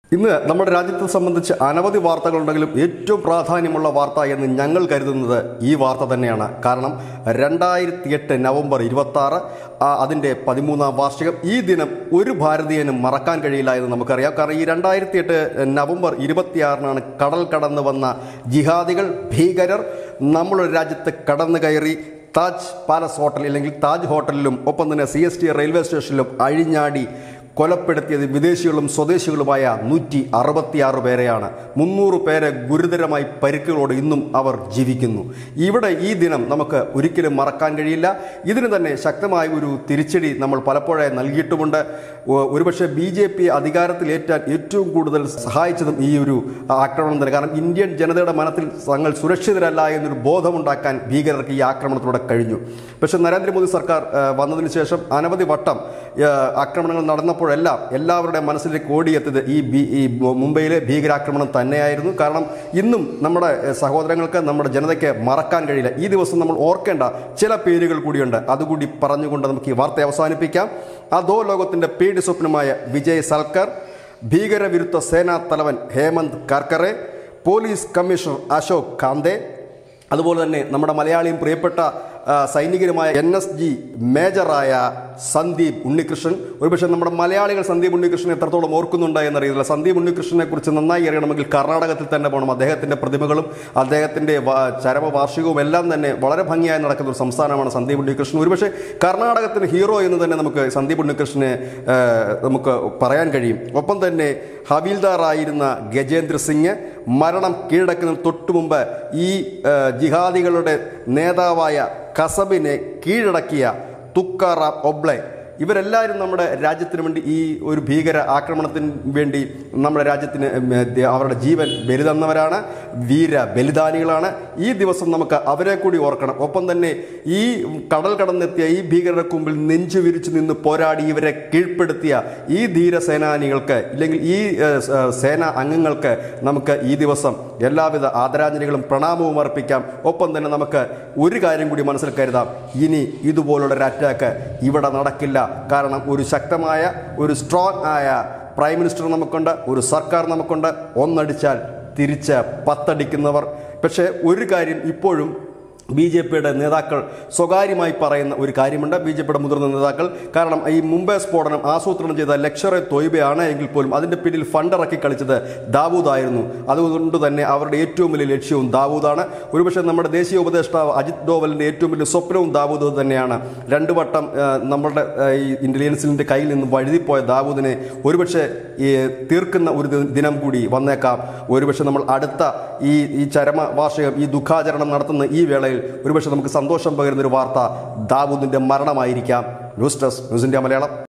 ഇന്ന് നമ്മുടെ രാജ്യത്തെ സംബന്ധിച്ച് അനവധി വാർത്തകളുണ്ടെങ്കിലും ഏറ്റവും പ്രാധാന്യമുള്ള വാർത്ത എന്ന് ഞങ്ങൾ കരുതുന്നത് ഈ വാർത്ത തന്നെയാണ് കാരണം രണ്ടായിരത്തി എട്ട് നവംബർ ഇരുപത്തി ആറ് അതിൻ്റെ പതിമൂന്നാം വാർഷികം ഈ ദിനം ഒരു ഭാരതീയനും മറക്കാൻ കഴിയില്ല എന്ന് നമുക്കറിയാം കാരണം ഈ രണ്ടായിരത്തി എട്ട് നവംബർ ഇരുപത്തിയാറിനാണ് കടൽ കടന്നു വന്ന ജിഹാദികൾ ഭീകരർ നമ്മുടെ രാജ്യത്ത് കടന്നു കയറി താജ് പാലസ് ഹോട്ടൽ അല്ലെങ്കിൽ താജ് ഹോട്ടലിലും ഒപ്പം തന്നെ സി എസ് ടി റെയിൽവേ സ്റ്റേഷനിലും അഴിഞ്ഞാടി കൊലപ്പെടുത്തിയത് വിദേശികളും സ്വദേശികളുമായ നൂറ്റി അറുപത്തിയാറ് പേരെയാണ് മുന്നൂറ് പേരെ ഗുരുതരമായി പരിക്കുകളോട് ഇന്നും അവർ ജീവിക്കുന്നു ഇവിടെ ഈ ദിനം നമുക്ക് ഒരിക്കലും മറക്കാൻ കഴിയില്ല ഇതിന് തന്നെ ശക്തമായ ഒരു തിരിച്ചടി നമ്മൾ പലപ്പോഴായി നൽകിയിട്ടുമുണ്ട് ഒ- ഒരുപക്ഷെ ബി ജെ പി അധികാരത്തിലേറ്റാൻ ഏറ്റവും കൂടുതൽ സഹായിച്ചതും ഈ ഒരു ആക്രമണം തന്നെ കാരണം ഇന്ത്യൻ ജനതയുടെ മനത്തിൽ തങ്ങൾ സുരക്ഷിതരല്ല എന്നൊരു ബോധമുണ്ടാക്കാൻ ഭീകരർക്ക് ഈ ആക്രമണത്തിലൂടെ കഴിഞ്ഞു പക്ഷേ നരേന്ദ്രമോദി സർക്കാർ ആ, വന്നതിന് ശേഷം അനവധി വട്ടം ആ, ആക്രമണങ്ങൾ നടന്നപ്പോഴെല്ലാം എല്ലാവരുടെ മനസ്സിലേക്ക് ഓടിയെത്തിയത് ഈ ബി ഈ മുംബൈയിലെ ഭീകരാക്രമണം തന്നെയായിരുന്നു കാരണം ഇന്നും നമ്മുടെ ഏ, സഹോദരങ്ങൾക്ക് നമ്മുടെ ജനതയ്ക്ക് മറക്കാൻ കഴിയില്ല ഈ ദിവസം നമ്മൾ ഓർക്കേണ്ട ചില പേരുകൾ കൂടിയുണ്ട് അതുകൂടി പറഞ്ഞുകൊണ്ട് നമുക്ക് ഈ വാർത്ത അവസാനിപ്പിക്കാം അധോ ലോകത്തിന്റെ പേടി സ്വപ്നമായ വിജയ് സൽക്കർ ഭീകരവിരുദ്ധ സേനാ തലവൻ ഹേമന്ത് കർക്കറെ പോലീസ് കമ്മീഷണർ അശോക് കാന്തെ അതുപോലെ തന്നെ നമ്മുടെ മലയാളിയും പ്രിയപ്പെട്ട ആ, സൈനികരുമായ എൻ എസ് ജി മേജറായ സന്ദീപ് ഉണ്ണികൃഷ്ണൻ ഒരുപക്ഷെ നമ്മുടെ മലയാളികൾ സന്ദീപ് ഉണ്ണികൃഷ്ണൻ എത്രത്തോളം ഓർക്കുന്നുണ്ട് എന്നറിയില്ല സന്ദീപ് ഉണ്ണികൃഷ്ണനെ കുറിച്ച് നന്നായി അറിയണമെങ്കിൽ കർണാടകത്തിൽ തന്നെ പോകണം അദ്ദേഹത്തിൻ്റെ പ്രതിമകളും അദ്ദേഹത്തിൻ്റെ വാ- ചരമവാർഷികവും എല്ലാം തന്നെ വളരെ ഭംഗിയായി നടക്കുന്ന ഒരു സംസ്ഥാനമാണ് സന്ദീപ് ഉണ്ണികൃഷ്ണൻ ഒരുപക്ഷെ കർണാടകത്തിന് ഹീറോ എന്ന് തന്നെ നമുക്ക് സന്ദീപ് ഉണ്ണികൃഷ്ണനെ ആ, നമുക്ക് പറയാൻ കഴിയും ഒപ്പം തന്നെ ഹവീൽദാറായിരുന്ന ഗജേന്ദ്ര സിംഗ് മരണം കീഴടക്കുന്നതിന് തൊട്ടു മുമ്പ് ഈ ആ, ജിഹാദികളുടെ നേതാവായ കസബിനെ കീഴടക്കിയ തുക്കാറാം ഒബ്ലെ ഇവരെല്ലാവരും നമ്മുടെ രാജ്യത്തിന് വേണ്ടി ഈ ഒരു ഭീകര ആക്രമണത്തിന് വേണ്ടി നമ്മുടെ രാജ്യത്തിന് ഉം, ദ- അവരുടെ ജീവൻ ബലിതന്നവരാണ് വീര ബലിദാനികളാണ് ഈ ദിവസം നമുക്ക് അവരെ കൂടി ഓർക്കണം ഒപ്പം തന്നെ ഈ കടൽ കടന്നെത്തിയ ഈ ഭീകരർക്ക് മുമ്പിൽ നെഞ്ചു വിരിച്ചു നിന്ന് പോരാടി ഇവരെ കീഴ്പ്പെടുത്തിയ ഈ ധീരസേനാനികൾക്ക് ഇല്ലെങ്കിൽ ഈ ഏഹ്, സ- ഏഹ്, സേനാ അംഗങ്ങൾക്ക് നമുക്ക് ഈ ദിവസം എല്ലാവിധ ആദരാഞ്ജലികളും പ്രണാമവും അർപ്പിക്കാം ഒപ്പം തന്നെ നമുക്ക് ഒരു കാര്യം കൂടി മനസ്സിൽ കരുതാം ഇനി ഇതുപോലുള്ള ഒരു അറ്റാക്ക് ഇവിടെ നടക്കില്ല കാരണം ഒരു ശക്തമായ ഒരു സ്ട്രോങ് ആയ പ്രൈം മിനിസ്റ്റർ നമുക്കുണ്ട് ഒരു സർക്കാർ നമുക്കുണ്ട് ഒന്നടിച്ചാൽ തിരിച്ച് പത്തടിക്കുന്നവർ പക്ഷേ ഒരു കാര്യം ഇപ്പോഴും ബി ജെ പിയുടെ നേതാക്കൾ സ്വകാര്യമായി പറയുന്ന ഒരു കാര്യമുണ്ട് ബി ജെ പിയുടെ മുതിർന്ന നേതാക്കൾ കാരണം ഈ മുംബൈ സ്ഫോടനം ആസൂത്രണം ചെയ്ത ലക്ഷറെ തൊയ്ബയാണ് എങ്കിൽ പോലും അതിൻ്റെ പിന്നിൽ ഫണ്ട് ഇറക്കി കളിച്ചത് ദാവൂദായിരുന്നു അതുകൊണ്ട് തന്നെ അവരുടെ ഏറ്റവും വലിയ ലക്ഷ്യവും ദാവൂദാണ് ഒരുപക്ഷെ നമ്മുടെ ദേശീയ ഉപദേഷ്ടാവ് അജിത് ഡോവലിൻ്റെ ഏറ്റവും വലിയ സ്വപ്നവും ദാവൂദ് തന്നെയാണ് രണ്ടു വട്ടം ആ, നമ്മുടെ ആ, ഈ ഇന്റലിജൻസിൻ്റെ കയ്യിൽ നിന്ന് വഴുതിപ്പോയ ദാവൂദിനെ ഒരുപക്ഷെ ഈ തീർക്കുന്ന ഒരു ദി- ദിനം കൂടി വന്നേക്കാം ഒരുപക്ഷെ നമ്മൾ അടുത്ത ഈ ഈ ചരമ വാർഷികം ഈ ദുഃഖാചരണം നടത്തുന്ന ഈ വേളയിൽ ഒരുപക്ഷെ നമുക്ക് സന്തോഷം പകരുന്ന ഒരു വാർത്ത ദാവൂദിന്റെ മരണമായിരിക്കാം news desk news India Malayalam